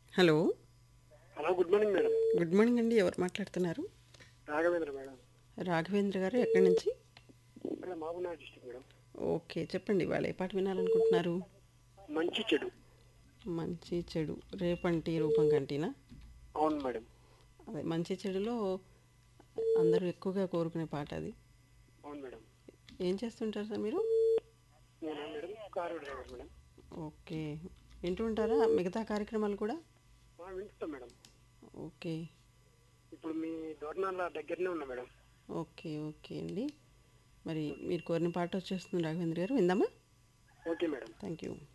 hello hello good morning madam good morning అండి ఎవరు మాట్లాడుతున్నారు రాఘవేంద్ర మేడం రాఘవేంద్ర గారు ఎక్కడి నుంచి madam Mahabubnagar district madam okay చెప్పండి వాళ్ళు ఏ పాట వినాలనుకుంటున్నారు మంచి చెడు మంచి చెడు రేపంటి రూపం కంటినా అవును మేడం అదే మంచి చెడులో అందరూ ఎక్కువగా కోరుకునే పాట అది అవును మేడం ఏం చేస్తుంటారు సార్ మీరు నేనా madam car driver madam okay వింటూ ఉంటారా మిగతా కార్యక్రమాలు కూడా ఆ, వింటున్నాం మేడం ఓకే ఇప్పుడు మీ దోర్నాల దగ్గరనే ఉన్నా మేడం ఓకే ఓకే అండి మరి మీరు కోరిన పాట వచ్చేస్తుంది రాఘవేంద్ర గారు విందామా ఓకే మేడం థ్యాంక్ యూ